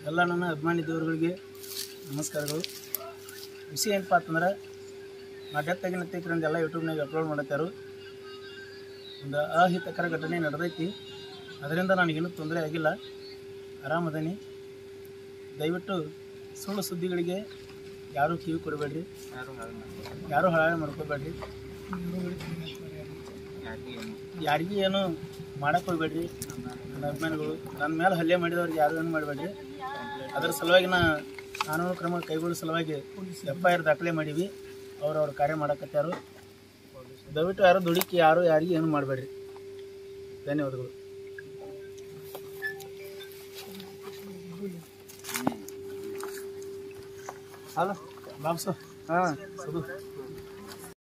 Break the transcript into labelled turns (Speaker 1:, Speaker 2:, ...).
Speaker 1: ಎಲ್ಲ ನನ್ನ ಅಭಿಮಾನಿ ದೇವರುಗಳಿಗೆ ನಮಸ್ಕಾರಗಳು ವಿಷಯ ಏನಪ್ಪ ಅಂತಂದ್ರೆ ನಾ ಡೆತ್ತಾಗಿನ ತೆಗ್ರಿಂದ ಎಲ್ಲ ಯೂಟ್ಯೂಬ್ನಾಗ ಅಪ್ಲೋಡ್ ಮಾಡತ್ತಾರು ಒಂದು ಅಹಿತಕರ ಘಟನೆ ನಡೆದೈತಿ ಅದರಿಂದ ನನಗೇನು ತೊಂದರೆ ಆಗಿಲ್ಲ ಆರಾಮದೀನಿ ದಯವಿಟ್ಟು ಸುಳ್ಳು ಸುದ್ದಿಗಳಿಗೆ ಯಾರೂ ಕಿವಿ ಕೊಡಬೇಡ್ರಿ ಯಾರೂ ಹಾಳು ಮಾಡ್ಕೋಬೇಡ್ರಿ ಯಾರಿಗೂ ಏನು ಮಾಡಕ್ಕೆ ಹೋಗ್ಬೇಡ್ರಿ ನನ್ನ ಅಭಿಮಾನಿಗಳು ನನ್ನ ಮೇಲೆ ಹಲ್ಲೆ ಮಾಡಿದವ್ರಿಗೆ ಯಾರು ಏನು ಮಾಡಬೇಡ್ರಿ ಅದರ ಸಲುವಾಗಿ ನಾ ಕಾನೂನು ಕ್ರಮ ಕೈಗೊಳ್ಳೋ ಸಲುವಾಗಿ ಎಫ್ ಐ ಆರ್ ದಾಖಲೆ ಮಾಡೀವಿ ಅವ್ರು ಅವ್ರ ಕಾರ್ಯ ಮಾಡಕತ್ಯಾರು ದಯವಿಟ್ಟು ಯಾರು ದುಡುಕಿ ಯಾರು ಯಾರಿಗೂ ಏನು ಮಾಡಬೇಡ್ರಿ ಧನ್ಯವಾದಗಳು ಹಲೋ ಬಾಬ್ಸು
Speaker 2: ಹಾಂ
Speaker 1: ಸದು